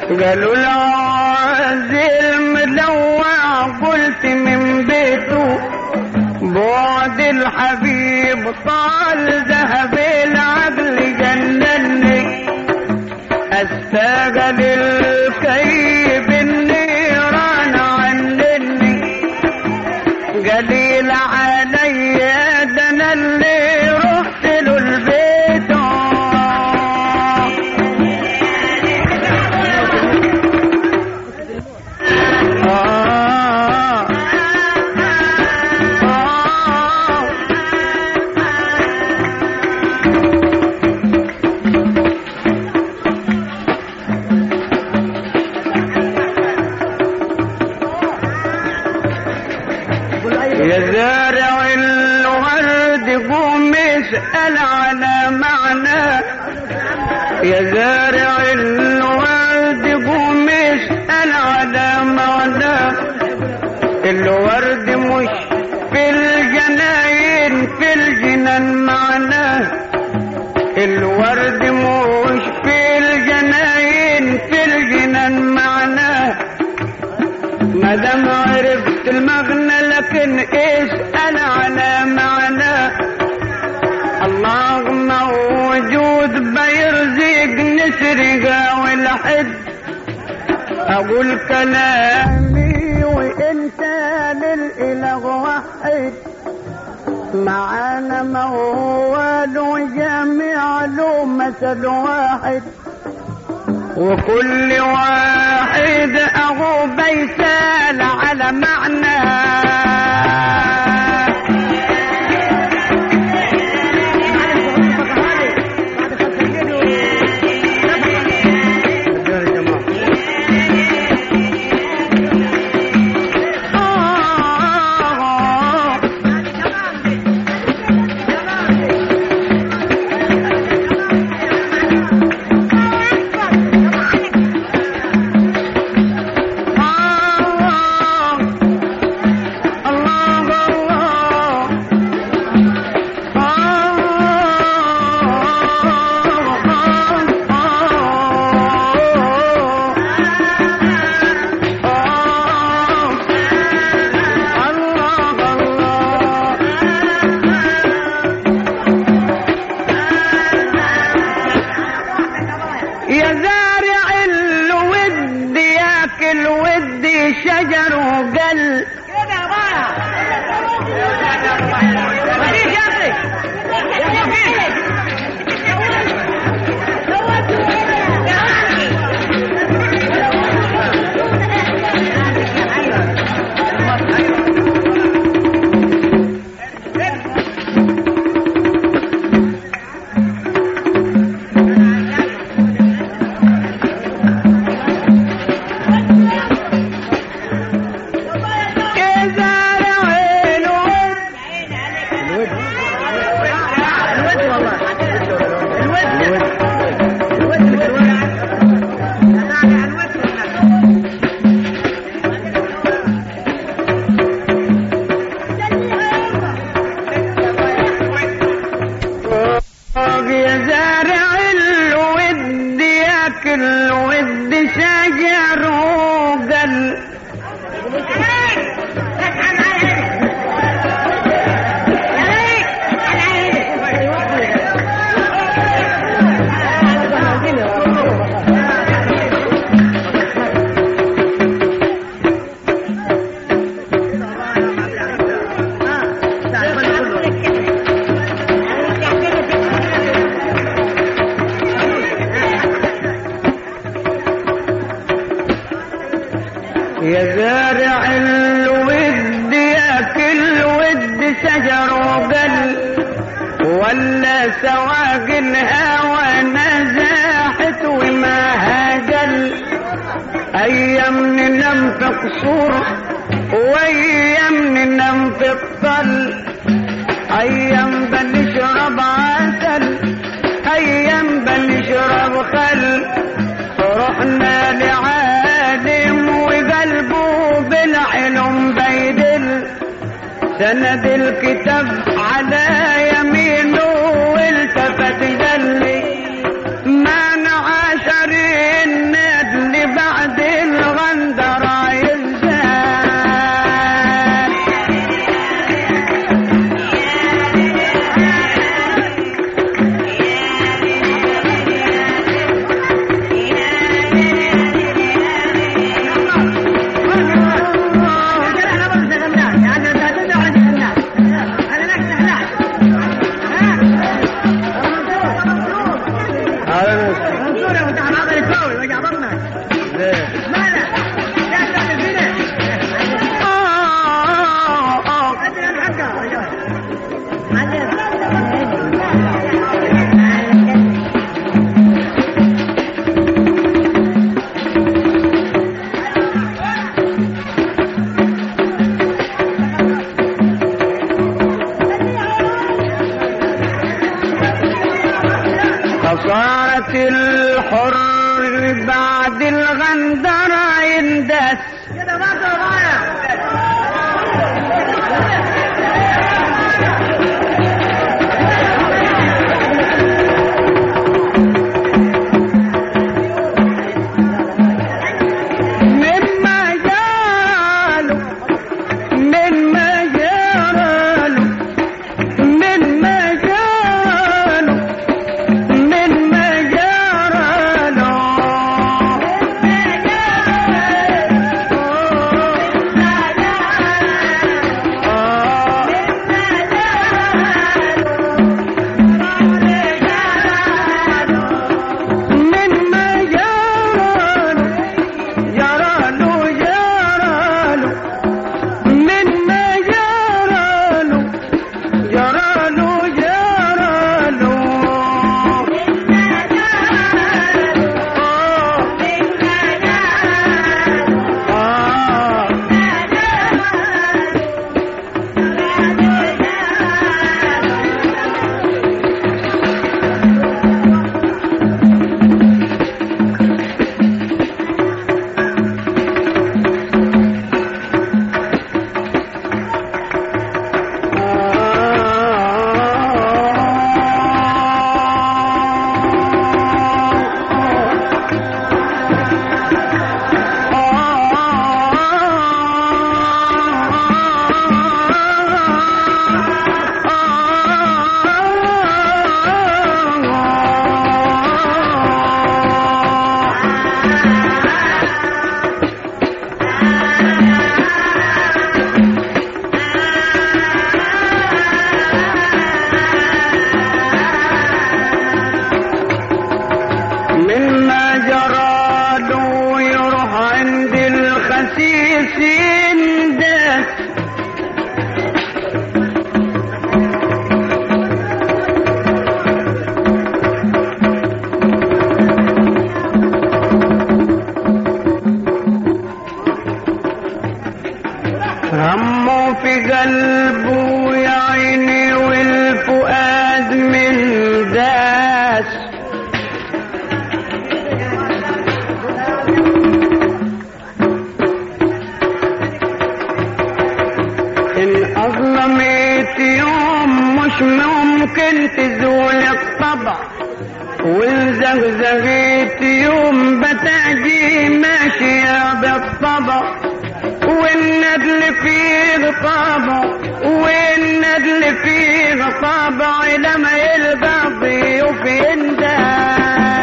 قالوا العازل ملوع قلت من بيته بعد الحبيب طال ذهب العقل جنني استغل الكيب النيران عنني قليل علي ده انا اللي رحت له البيت آه آه يا زارع الورد قوم اسأل على معنى يا زارع الورد قوم اسأل على معنى الورد مش في الجناين في الجنان معناه الورد مش في الجناين في الجنان معناه ما دام عرفت المغنى لكن اسأل على معناه الله موجود بيرزق نسرقة والحد أقول كلامي وإنت للإله واحد معانا موال وجميع له مثل واحد وكل واحد اهو بيسال على معنى آه يا زارع الود ياكل ودي شجر وقل كده بقى مفيش يا اخي يا زارع الود يا زارع الود ياكل ود شجر وقل يا زارع الود ياكل ود شجر وقل ولا سواق الهوى نزاحت وما هاجل ايام ننام في قصور وايام ننام في الطل ايام بنشرب عسل ايام بنشرب خل رحنا لعالم وقلبه بالعلم بيدل سند الكتاب على يمينه والتفت جلي ما نعاشر الندل بعد الغندرة يندس كده برضه غاية مما جاله مما جاله مما جاله مما جاله مما جاله جراله جراله مما جراله جراله جراله آه آه مما جرى له يروح عند الخسيس يندس همه في قلبه يا عيني والفؤاد من داس إن أظلمت يوم مش ممكن تزول الطبع والزغزغيت يوم بتاجي ماشية بالطبع والندل فيه طابع والندل فيه طابع لما يلقى ضيوف ينداس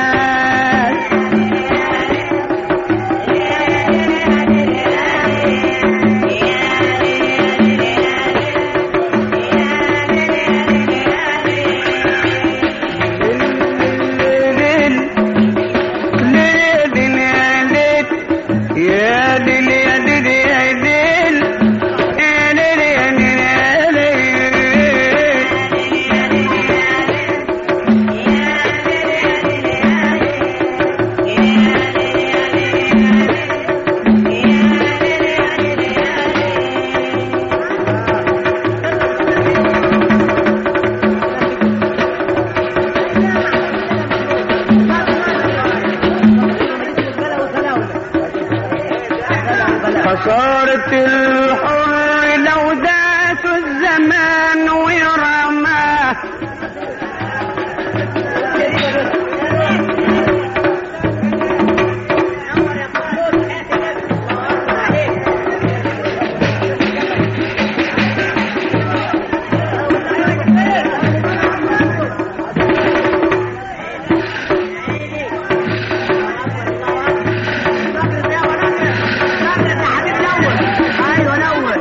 يا دل يا دل يا دل يا دل يا دل يا دل خسارة الحر لو داس الزمان ويرماه ايوه الاول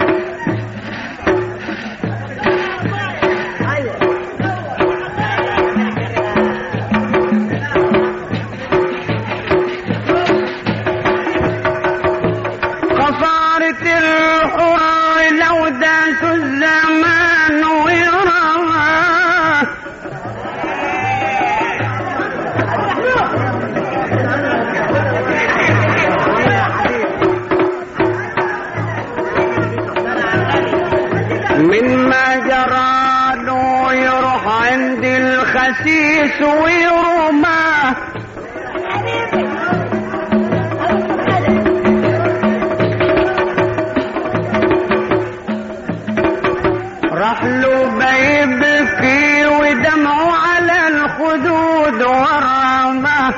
خسارة الحر لو داس الزمان ويرماه مما جرى له يروح عند الخسيس ويرماه راح له بيبكي ودمعه على الخدود ورمه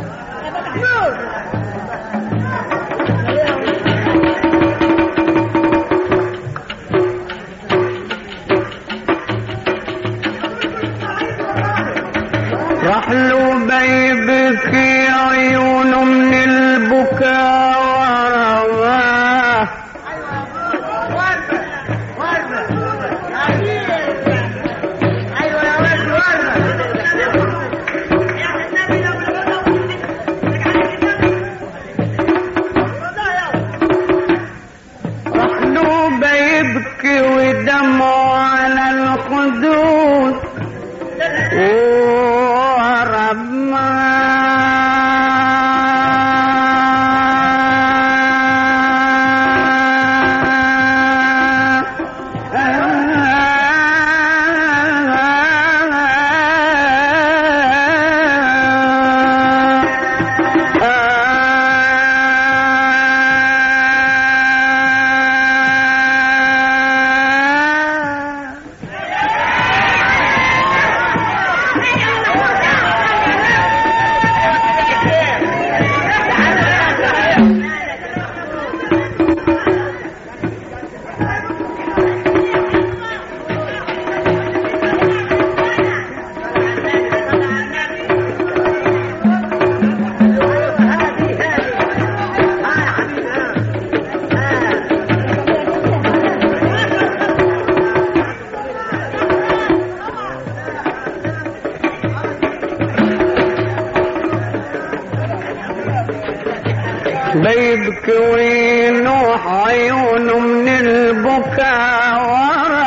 راح له بيبكي عيونه من البكاء ورماه وردة وردة ايوه يا ولد وردة راح له بيبكي ودمعه على الخدود بيبكي وينوح عيونه من البكاء ورا